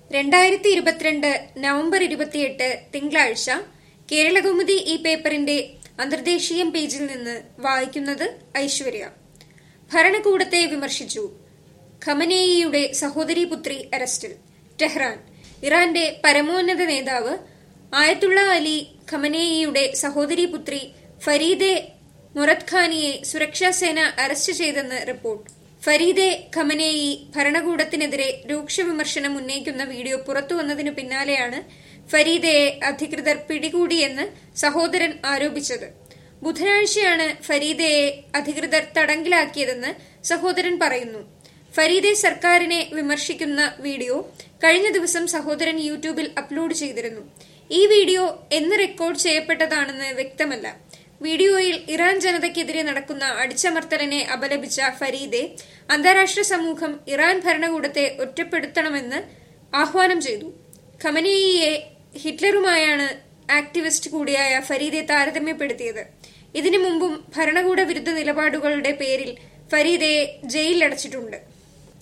രണ്ടായിരത്തി ഇരുപത്തിരണ്ട് നവംബർ ഇരുപത്തിയെട്ട് തിങ്കളാഴ്ച കേരളകൗമുദി ഈ പേപ്പറിന്റെ അന്തർദേശീയം പേജിൽ നിന്ന് വായിക്കുന്നത് ഐശ്വര്യ ഭരണകൂടത്തെ വിമർശിച്ചു ഖമനേയിയുടെ സഹോദരി പുത്രി അറസ്റ്റിൽ ടെഹ്റാൻ ഇറാന്റെ പരമോന്നത നേതാവ് ആയത്തുള്ള അലി ഖമനേയിയുടെ സഹോദരി പുത്രി ഫരീദെ മുറത്ഖാനിയെ സുരക്ഷാസേന അറസ്റ്റ് ചെയ്തെന്ന് റിപ്പോർട്ട് ഫരീദെ ഖമനേയി ഭരണകൂടത്തിനെതിരെ രൂക്ഷ വിമർശനം ഉന്നയിക്കുന്ന വീഡിയോ പുറത്തുവന്നതിനു പിന്നാലെയാണ് ഫരീദയെ അധികൃതർ പിടികൂടിയെന്ന് സഹോദരൻ ആരോപിച്ചത് ബുധനാഴ്ചയാണ് ഫരീദയെ അധികൃതർ തടങ്കിലാക്കിയതെന്ന് സഹോദരൻ പറയുന്നു ഫരീദെ സർക്കാരിനെ വിമർശിക്കുന്ന വീഡിയോ കഴിഞ്ഞ ദിവസം സഹോദരൻ യൂട്യൂബിൽ അപ്ലോഡ് ചെയ്തിരുന്നു ഈ വീഡിയോ എന്ന് റെക്കോർഡ് ചെയ്യപ്പെട്ടതാണെന്ന് വ്യക്തമല്ല വീഡിയോയിൽ ഇറാൻ ജനതയ്ക്കെതിരെ നടക്കുന്ന അടിച്ചമർത്തലിനെ അപലപിച്ച ഫരീദെ അന്താരാഷ്ട്ര സമൂഹം ഇറാൻ ഭരണകൂടത്തെ ഒറ്റപ്പെടുത്തണമെന്ന് ആഹ്വാനം ചെയ്തു ഖമനേയിയെ ഹിറ്റ്ലറുമായാണ് ആക്ടിവിസ്റ്റ് കൂടിയായ ഫരീദെ താരതമ്യപ്പെടുത്തിയത് ഇതിനു മുമ്പും ഭരണകൂട വിരുദ്ധ നിലപാടുകളുടെ പേരിൽ ഫരീദയെ ജയിലിലടച്ചിട്ടുണ്ട്